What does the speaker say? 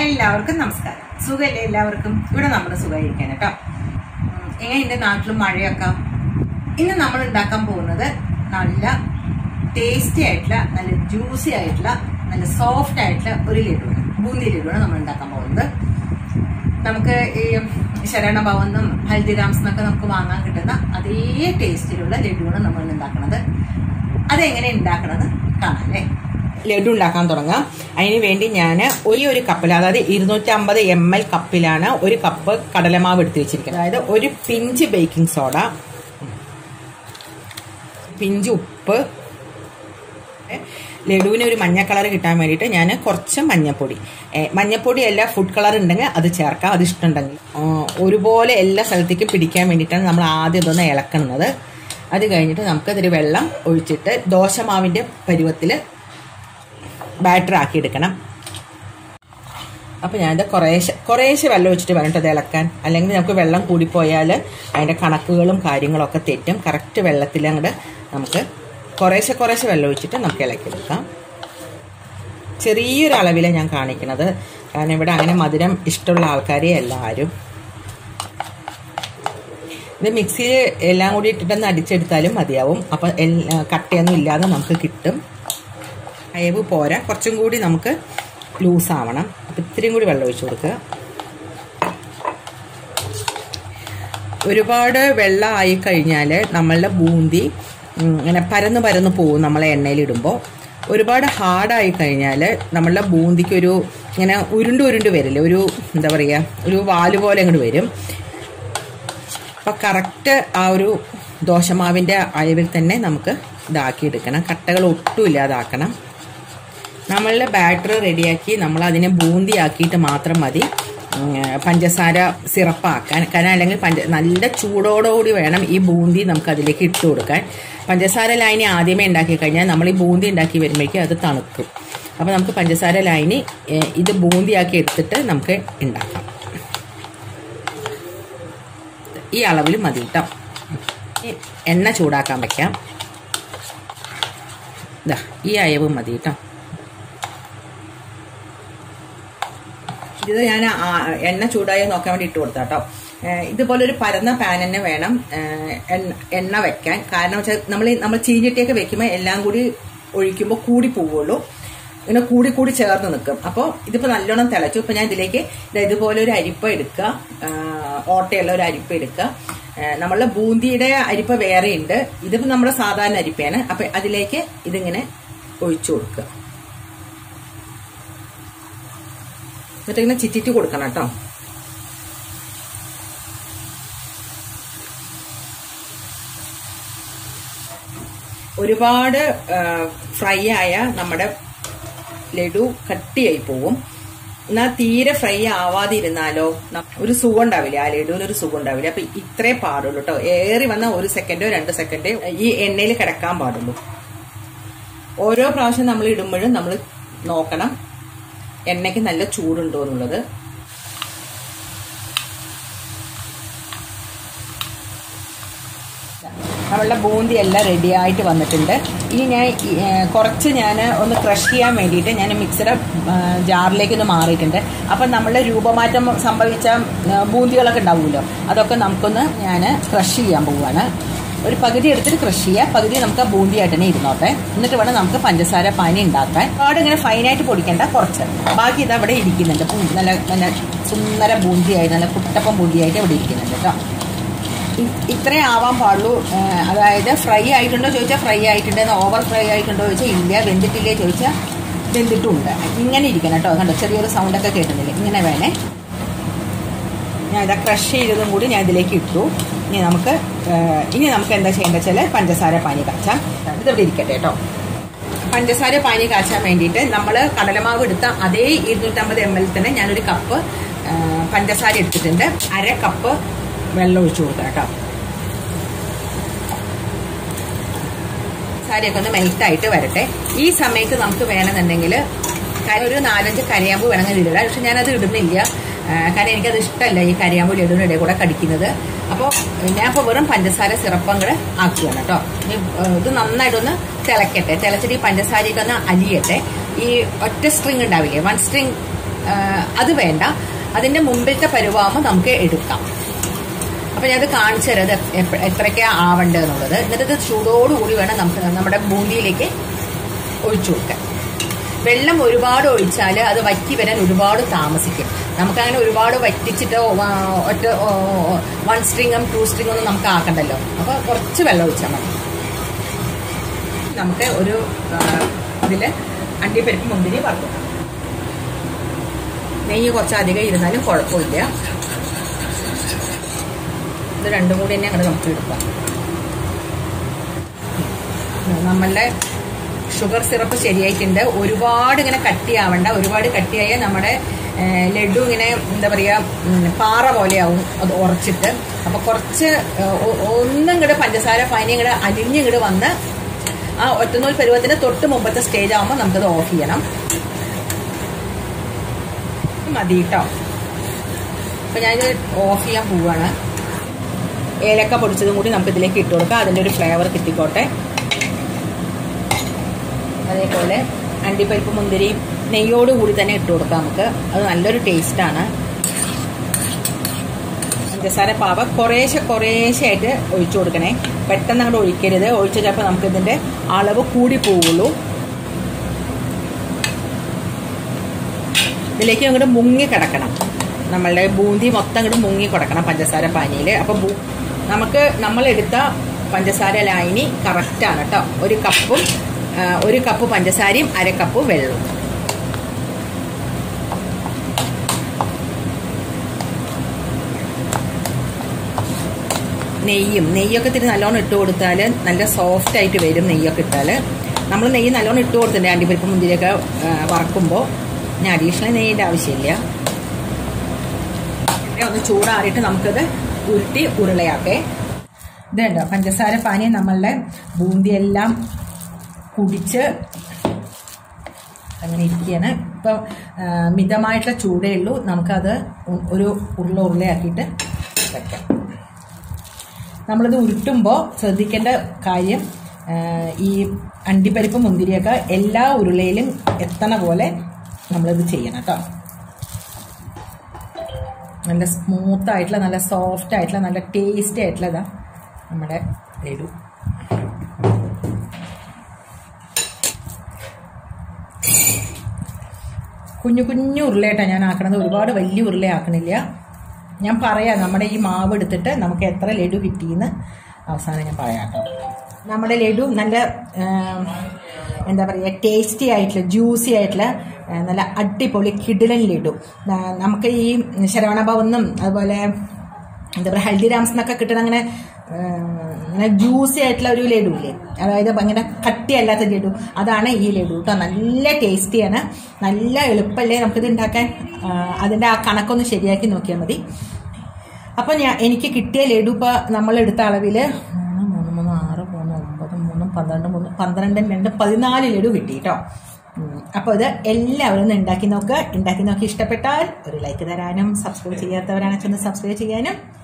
എല്ലാവർക്കും നമസ്കാരം സുഖമല്ലേ എല്ലാവർക്കും ഇവിടെ നമ്മൾ സുഖമായിരിക്കാൻ കേട്ടോ ഉം, എങ്ങനെയുണ്ട് നാട്ടിലും മഴയൊക്കെ ഇന്ന് നമ്മൾ ഉണ്ടാക്കാൻ പോകുന്നത് നല്ല ടേസ്റ്റി ആയിട്ടുള്ള നല്ല ജ്യൂസി ആയിട്ടുള്ള നല്ല സോഫ്റ്റ് ആയിട്ടുള്ള ഒരു ലഡുവാണ് ബൂന്തി ലഡുവാണ് നമ്മൾ ഉണ്ടാക്കാൻ പോകുന്നത് നമുക്ക് ഈ ശരണ ഭവന്നും ഹൽദിറാംസ് എന്നൊക്കെ നമുക്ക് വാങ്ങാൻ കിട്ടുന്ന അതേ ടേസ്റ്റിലുള്ള ലഡുവാണ് നമ്മൾ ഉണ്ടാക്കുന്നത് അതെങ്ങനെ ഉണ്ടാക്കണമെന്ന് കാണാം അല്ലേ ലഡു ഉണ്ടാക്കാൻ തുടങ്ങാം അതിന് വേണ്ടി ഞാൻ ഒരു ഒരു കപ്പിൽ അതായത് ഇരുന്നൂറ്റി അമ്പത് എം എൽ കപ്പിലാണ് ഒരു കപ്പ് കടലമാവ് എടുത്ത് വെച്ചിരിക്കുന്നത് അതായത് ഒരു പിഞ്ച് ബേക്കിംഗ് സോഡ പിഞ്ച് ഉപ്പ് ലഡുവിന് ഒരു മഞ്ഞ കളർ കിട്ടാൻ വേണ്ടിയിട്ട് ഞാൻ കുറച്ച് മഞ്ഞപ്പൊടി ഏ, മഞ്ഞപ്പൊടി അല്ല ഫുഡ് കളർ ഉണ്ടെങ്കിൽ അത് ചേർക്കാം അത് ഇഷ്ടമുണ്ടെങ്കിൽ ആ, ഒരുപോലെ എല്ലാ സ്ഥലത്തേക്കും പിടിക്കാൻ വേണ്ടിയിട്ടാണ് നമ്മൾ ആദ്യം ഇതൊന്ന് ഇളക്കുന്നത് അത് കഴിഞ്ഞിട്ട് നമുക്കതൊരു വെള്ളം ഒഴിച്ചിട്ട് ദോശമാവിൻ്റെ പരുവത്തിൽ ബാറ്റർ ആക്കി എടുക്കണം അപ്പോൾ ഞാനിത് കുറേശ്ശെ കുറേശ്ശെ വെള്ളം ഒഴിച്ചിട്ട് വേണം കേട്ടോ ഇത് ഇളക്കാൻ അല്ലെങ്കിൽ നമുക്ക് വെള്ളം കൂടിപ്പോയാൽ അതിൻ്റെ കണക്കുകളും കാര്യങ്ങളൊക്കെ തെറ്റും കറക്റ്റ് വെള്ളത്തിൽ അങ്ങോട്ട് നമുക്ക് കുറേശ്ശെ കുറേശ്ശെ വെള്ളം ഒഴിച്ചിട്ട് നമുക്ക് ഇളക്കിയെടുക്കാം ചെറിയൊരു അളവിലാണ് ഞാൻ കാണിക്കുന്നത് കാരണം ഇവിടെ അങ്ങനെ മധുരം ഇഷ്ടമുള്ള ആൾക്കാരെ എല്ലാവരും ഇത് മിക്സിയിൽ എല്ലാം കൂടി ഇട്ടിട്ടൊന്ന് അടിച്ചെടുത്താലും മതിയാവും അപ്പം എല്ലാ കട്ടയൊന്നും ഇല്ലാതെ നമുക്ക് കിട്ടും അയവ് പോരാ കുറച്ചും കൂടി നമുക്ക് ലൂസ് ആവണം അപ്പം ഇത്തിരിയും കൂടി വെള്ളം ഒഴിച്ചു കൊടുക്കുക ഒരുപാട് വെള്ളം ആയി കഴിഞ്ഞാൽ നമ്മളുടെ ബൂന്തി ഉം, ഇങ്ങനെ പരന്ന് പരന്ന് പോകും നമ്മളെ എണ്ണയിലിടുമ്പോൾ ഒരുപാട് ഹാർഡായി കഴിഞ്ഞാൽ നമ്മളുടെ ബൂന്തിക്ക് ഒരു ഇങ്ങനെ ഉരുണ്ട് ഉരുണ്ട് വരില്ലേ ഒരു എന്താ പറയുക ഒരു വാല് പോലെ അങ്ങോട്ട് വരും അപ്പം കറക്റ്റ് ആ ഒരു ദോശമാവിൻ്റെ അയവിൽ തന്നെ നമുക്ക് ഇതാക്കിയെടുക്കണം കട്ടകൾ ഒട്ടും ഇല്ലാതാക്കണം നമ്മളുടെ ബാറ്റർ റെഡിയാക്കി നമ്മൾ അതിനെ ബൂന്തിയാക്കിയിട്ട് മാത്രം മതി ഉം, പഞ്ചസാര സിറപ്പാക്കാൻ കാരണം അല്ലെങ്കിൽ പഞ്ച നല്ല ചൂടോടുകൂടി വേണം ഈ ബൂന്തി നമുക്ക് അതിലേക്ക് ഇട്ട് കൊടുക്കാൻ പഞ്ചസാര ലൈനി ആദ്യമേ ഉണ്ടാക്കി കഴിഞ്ഞാൽ നമ്മൾ ഈ ബൂന്തി ഉണ്ടാക്കി വരുമ്പോഴേക്കും അത് തണുക്കും അപ്പോൾ നമുക്ക് പഞ്ചസാര ലൈനി ഏഹ്, ഇത് ബൂന്തിയാക്കി എടുത്തിട്ട് നമുക്ക് ഉണ്ടാക്കാം ഈ അളവിൽ മതി കേട്ടോ ഇനി എണ്ണ ചൂടാക്കാൻ വെക്കാം ഇതാ ഈ അയവ് മതി കേട്ടോ ഇത് ഞാൻ ആ- എണ്ണ ചൂടായി നോക്കാൻ വേണ്ടി ഇട്ട് കൊടുത്താ കേട്ടോ ഇതുപോലെ ഒരു പരന്ന പാൻ തന്നെ വേണം ഏഹ്, എണ്ണ- എണ്ണ വെക്കാൻ കാരണം വെച്ചാൽ നമ്മൾ നമ്മൾ ചീഞ്ചട്ടിയൊക്കെ വെക്കുമ്പോൾ എല്ലാം കൂടി ഒഴിക്കുമ്പോൾ കൂടി പോവുള്ളൂ ഇങ്ങനെ കൂടി കൂടി ചേർന്ന് നിൽക്കും അപ്പോൾ ഇതിപ്പോൾ നല്ലോണം തിളച്ചു ഇപ്പം ഞാൻ ഇതിലേക്ക് ദാ ഇതുപോലെ ഒരു അരിപ്പ എടുക്കുക ആ, ഓട്ടയുള്ള ഒരു അരിപ്പ എടുക്കുക ഏ, നമ്മളുടെ ബൂന്തിയുടെ അരിപ്പ വേറെ ഉണ്ട് ഇതിപ്പോൾ നമ്മുടെ സാധാരണ അരിപ്പയാണ് അപ്പം അതിലേക്ക് ഇതിങ്ങനെ ഒഴിച്ചു കൊടുക്കുക എന്നിട്ട് ഇങ്ങനെ ചിറ്റിറ്റ് കൊടുക്കണം കേട്ടോ ഒരുപാട് ഫ്രൈ ആയ നമ്മുടെ ലഡു കട്ടിയായി പോവും എന്നാൽ തീരെ ഫ്രൈ ആവാതിരുന്നാലോ ന- ഒരു സുഖം ഉണ്ടാവില്ല ആ ലഡുവിന് ഒരു സുഖം ഉണ്ടാവില്ല അപ്പൊ ഇത്രേ പാടുള്ളൂ കേട്ടോ ഏറി വന്ന ഒരു സെക്കൻഡോ രണ്ട് സെക്കൻഡോ ഈ എണ്ണയിൽ കിടക്കാൻ പാടുള്ളൂ ഓരോ പ്രാവശ്യം നമ്മൾ ഇടുമ്പോഴും നമ്മൾ നോക്കണം എണ്ണയ്ക്ക് നല്ല ചൂടുണ്ടോ എന്നുള്ളത് നമ്മളുടെ ബൂന്തി എല്ലാം റെഡി ആയിട്ട് വന്നിട്ടുണ്ട് ഇനി ഞാൻ ഈ, ഏ, കുറച്ച് ഞാൻ ഒന്ന് ക്രഷ് ചെയ്യാൻ വേണ്ടിയിട്ട് ഞാൻ മിക്സറെ ജാറിലേക്ക് ഒന്ന് മാറിയിട്ടുണ്ട് അപ്പം നമ്മളുടെ രൂപമാറ്റം സംഭവിച്ച ഏ, ബൂന്തികളൊക്കെ ഉണ്ടാവുമല്ലോ അതൊക്കെ നമുക്കൊന്ന് ഞാൻ ക്രഷ് ചെയ്യാൻ പോവുകയാണ് ഒരു പകുതി എടുത്തിട്ട് ക്രഷ് ചെയ്യുക പകുതി നമുക്ക് ആ ബൂന്തിയായിട്ട് തന്നെ ഇരുന്നോട്ടെ എന്നിട്ട് വേണം നമുക്ക് പഞ്ചസാര പാനി ഉണ്ടാക്കാൻ ഒരുപാട് ഇങ്ങനെ ഫൈനായിട്ട് പൊടിക്കേണ്ട കുറച്ച് ബാക്കി ഇത് അവിടെ ഇരിക്കുന്നുണ്ട് ബൂ- നല്ല നല്ല സുന്ദര ബൂന്തിയായിട്ട് നല്ല കുട്ടപ്പം ബൂന്തിയായിട്ട് ഇവിടെ ഇരിക്കുന്നുണ്ട് കേട്ടോ ഇ- ഇത്രേ ആവാൻ പാടുള്ളൂ ആ, അതായത് ഫ്രൈ ആയിട്ടുണ്ടോ ചോദിച്ചാൽ ഫ്രൈ ആയിട്ടുണ്ട് ഓവർ ഫ്രൈ ആയിട്ടുണ്ടോ ചോദിച്ചാൽ ഇല്ല വെന്തിട്ടില്ലേ ചോദിച്ചാൽ വെന്തിട്ടുമുണ്ട് ഇങ്ങനെ ഇരിക്കണം കേട്ടോ കണ്ടോ ചെറിയൊരു സൗണ്ടൊക്കെ കേൾക്കുന്നില്ല ഇങ്ങനെ വേണേ ഞാൻ ഇതാ ക്രഷ് ചെയ്തതും കൂടി ഞാൻ ഇതിലേക്ക് ഇട്ടു ഇനി നമുക്ക് ആ, ഇനി നമുക്ക് എന്താ ചെയ്യേണ്ടത് വെച്ചാൽ പഞ്ചസാര പാനി കാച്ചാം ഇതിവിടെ ഇരിക്കട്ടെ കേട്ടോ പഞ്ചസാര പാനി കാച്ചാൻ വേണ്ടിയിട്ട് നമ്മൾ കടലമാവ് എടുത്ത അതേ ഇരുന്നൂറ്റമ്പത് എം എൽ തന്നെ ഞാനൊരു കപ്പ് ആ, പഞ്ചസാര എടുത്തിട്ടുണ്ട് അര കപ്പ് വെള്ളം ഒഴിച്ചു കൊടുക്കാം കേട്ടോ സാരിയൊക്കെ ഒന്ന് മെൽറ്റായിട്ട് വരട്ടെ ഈ സമയത്ത് നമുക്ക് വേണമെന്നുണ്ടെങ്കിൽ ഒരു നാലഞ്ച് കരയാമ്പ് വേണമെങ്കിൽ ഇതിലിടാം പക്ഷെ ഞാനത് ഇടുന്നില്ല ആ, കാരണം എനിക്കത് ഇഷ്ടമല്ല ഈ കരയാമ്പ് ലഡുവിൻ്റെ ഇടയിൽ കൂടെ കടിക്കുന്നത് അപ്പോൾ ഞാൻ ഇപ്പോൾ വെറും പഞ്ചസാര സിറപ്പം കൂടെ ആക്കുകയാണ് കേട്ടോ ഇനി, ആ, ഇത് നന്നായിട്ടൊന്ന് തിളക്കട്ടെ തിളച്ചിട്ട് ഈ പഞ്ചസാരയൊക്കെ ഒന്ന് അലിയട്ടെ ഈ ഒറ്റ സ്ട്രിങ് ഉണ്ടാവില്ലേ വൺ സ്ട്രിങ് ആ, അത് വേണ്ട അതിന്റെ മുമ്പിലത്തെ പരുവാകുമ്പോൾ നമുക്ക് എടുക്കാം അപ്പൊ ഞാനത് കാണിച്ചു തരാം അത് എപ്പ- എത്രയ്ക്കാ ആവണ്ടത് എന്നുള്ളത് എന്നിട്ട് ഇത് ചൂടോടുകൂടി വേണം നമുക്ക് നമ്മുടെ ബൂന്തിയിലേക്ക് ഒഴിച്ചു കൊടുക്കാൻ വെള്ളം ഒരുപാട് ഒഴിച്ചാൽ അത് വറ്റി വരാൻ ഒരുപാട് താമസിക്കും നമുക്കങ്ങനെ ഒരുപാട് വറ്റിച്ചിട്ടോ ആ, ഒറ്റ വൺ സ്ട്രിങ്ങും ടു സ്ട്രിങ്ങും ഒന്നും നമുക്ക് ആക്കണ്ടല്ലോ അപ്പൊ കുറച്ച് വെള്ളം ഒഴിച്ചാൽ മതി നമുക്ക് ഒരു ആ, ഇതില് അണ്ടിപ്പരിപ്പ് മുന്തിരി വറുക്കും നെയ്യ് കുറച്ച് അധികം ഇരുന്നാലും കുഴപ്പമില്ല ഇത് രണ്ടും കൂടി തന്നെ അങ്ങോട്ട് നമുക്ക് എടുക്കാം നമ്മളുടെ ഷുഗർ സിറപ്പ് ശരിയായിട്ടുണ്ട് ഒരുപാട് ഇങ്ങനെ കട്ടിയാവണ്ട ഒരുപാട് കട്ടിയായാൽ നമ്മുടെ ഏ, ലഡു ഇങ്ങനെ എന്താ പറയുക ഉം, പാറ പോലെയാവും അത് ഉറച്ചിട്ട് അപ്പൊ കുറച്ച് ഏ, ഒ- ഒന്നും ഇങ്ങോട്ട് പഞ്ചസാര പനി ഇങ്ങോട്ട് അലിഞ്ഞിങ്ങോട്ട് വന്ന് ആ ഒറ്റനൂൽ പരുവത്തിന്റെ തൊട്ട് മുമ്പത്തെ സ്റ്റേജ് ആകുമ്പോൾ നമുക്കത് ഓഫ് ചെയ്യണം മതി കേട്ടോ അപ്പൊ ഞാനിത് ഓഫ് ചെയ്യാൻ പോവാണ് ഏലക്ക പൊടിച്ചതും കൂടി നമുക്ക് ഇതിലേക്ക് ഇട്ട് കൊടുക്കാം അതിൻ്റെ ഒരു ഫ്ലേവർ കിട്ടിക്കോട്ടെ അതേപോലെ അണ്ടിപ്പരിപ്പ് മുന്തിരി നെയ്യോട് കൂടി തന്നെ ഇട്ട് കൊടുക്കാം നമുക്ക് അത് നല്ലൊരു ടേസ്റ്റാണ് പഞ്ചസാര പാവ കുറേശ്ശെ കുറേശ്ശെ ആയിട്ട് ഒഴിച്ചു കൊടുക്കണേ പെട്ടെന്ന് അങ്ങോട്ട് ഒഴിക്കരുത് ഒഴിച്ചു ചിലപ്പോൾ നമുക്ക് ഇതിൻ്റെ അളവ് കൂടി പോവുള്ളൂ ഇതിലേക്ക് അങ്ങോട്ട് മുങ്ങി കിടക്കണം നമ്മളുടെ ബൂന്തി മൊത്തം അങ്ങോട്ട് മുങ്ങി കിടക്കണം പഞ്ചസാര പാനിയിൽ അപ്പോൾ ബൂ നമുക്ക് നമ്മളെടുത്ത പഞ്ചസാര ലായനി കറക്റ്റാണ് കേട്ടോ ഒരു കപ്പും ആ, ഒരു കപ്പ് പഞ്ചസാരയും അര കപ്പ് വെള്ളവും നെയ്യും നെയ്യൊക്കെ ഇത്തിരി നല്ലോണം ഇട്ട് കൊടുത്താൽ നല്ല സോഫ്റ്റ് ആയിട്ട് വരും നെയ്യൊക്കെ ഇട്ടാൽ നമ്മൾ നെയ്യ് നല്ലോണം ഇട്ട് കൊടുത്തിട്ടുണ്ട് അണ്ടിപ്പരിപ്പ് മുന്തിരിയൊക്കെ ആ, വറക്കുമ്പോൾ ഇനി അഡീഷണൽ നെയ്യിൻ്റെ ആവശ്യമില്ല പിന്നെ ഒന്ന് ചൂടാറിയിട്ട് നമുക്കത് ഉരുട്ടി ഉരുളയാക്കേ ഇതുണ്ടോ പഞ്ചസാര പാനി നമ്മളുടെ ബൂന്തിയെല്ലാം കുടിച്ച് അങ്ങനെ ഇരിക്കുകയാണ് ഇപ്പം ആ, മിതമായിട്ടുള്ള ചൂടേ ഉള്ളൂ നമുക്കത് ഉ- ഒരു ഉരുള ഉരുളയാക്കിയിട്ട് വെക്കാം നമ്മളിത് ഉരുട്ടുമ്പോൾ ശ്രദ്ധിക്കേണ്ട കാര്യം ആ, ഈ അണ്ടിപ്പരിപ്പ് മുന്തിരിയൊക്കെ എല്ലാ ഉരുളയിലും എത്തണ പോലെ നമ്മളിത് ചെയ്യണം കേട്ടോ നല്ല സ്മൂത്ത് ആയിട്ടുള്ള നല്ല സോഫ്റ്റ് ആയിട്ടുള്ള നല്ല ടേസ്റ്റി ആയിട്ടുള്ള ഇതാ നമ്മുടെ ലഡു കുഞ്ഞു കുഞ്ഞു ഉരുളയായിട്ടാണ് ഞാൻ ആക്കണത് ഒരുപാട് വലിയ ഉരുള ആക്കണില്ല ഞാൻ പറയാം നമ്മുടെ ഈ മാവ് എടുത്തിട്ട് നമുക്ക് എത്ര ലഡു കിട്ടിയെന്ന് അവസാനം ഞാൻ പറയാം കേട്ടോ നമ്മുടെ ലഡു നല്ല ആ, എന്താ പറയുക ടേസ്റ്റി ആയിട്ടുള്ള ജ്യൂസി ആയിട്ടുള്ള ആ, നല്ല അടിപൊളി കിടിലൻ ലഡു ആ, നമുക്ക് ഈ ശരവണ ഭവനും അതുപോലെ എന്താ പറയുക ഹൽദിറാംസ് എന്നൊക്കെ കിട്ടുന്ന അങ്ങനെ ആ, അങ്ങനെ ജ്യൂസി ആയിട്ടുള്ള ഒരു ലഡു ഇല്ലേ അതായത് ഭയങ്കര കട്ടിയല്ലാത്ത ലഡു അതാണ് ഈ ലഡു കേട്ടോ നല്ല ടേസ്റ്റിയാണ് നല്ല എളുപ്പമല്ലേ നമുക്കിത് ഉണ്ടാക്കാൻ ആ, അതിൻ്റെ ആ കണക്കൊന്ന് ശരിയാക്കി നോക്കിയാൽ മതി അപ്പോൾ ഞാൻ എനിക്ക് കിട്ടിയ ലഡു ഇപ്പോൾ നമ്മൾ എടുത്ത അളവിൽ മൂന്ന് മൂന്ന് മൂന്ന് ആറ് മൂന്ന് ഒമ്പത് മൂന്ന് പന്ത്രണ്ട് മൂന്ന് പന്ത്രണ്ടും രണ്ട് പതിനാല് ലഡു കിട്ടി കേട്ടോ അപ്പോൾ ഇത് എല്ലാവരും ഒന്ന് ഉണ്ടാക്കി നോക്കുക ഉണ്ടാക്കി നോക്കി ഇഷ്ടപ്പെട്ടാൽ ഒരു ലൈക്ക് തരാനും സബ്സ്ക്രൈബ് ചെയ്യാത്തവരാണെന്ന് വെച്ചാൽ സബ്സ്ക്രൈബ് ചെയ്യാനും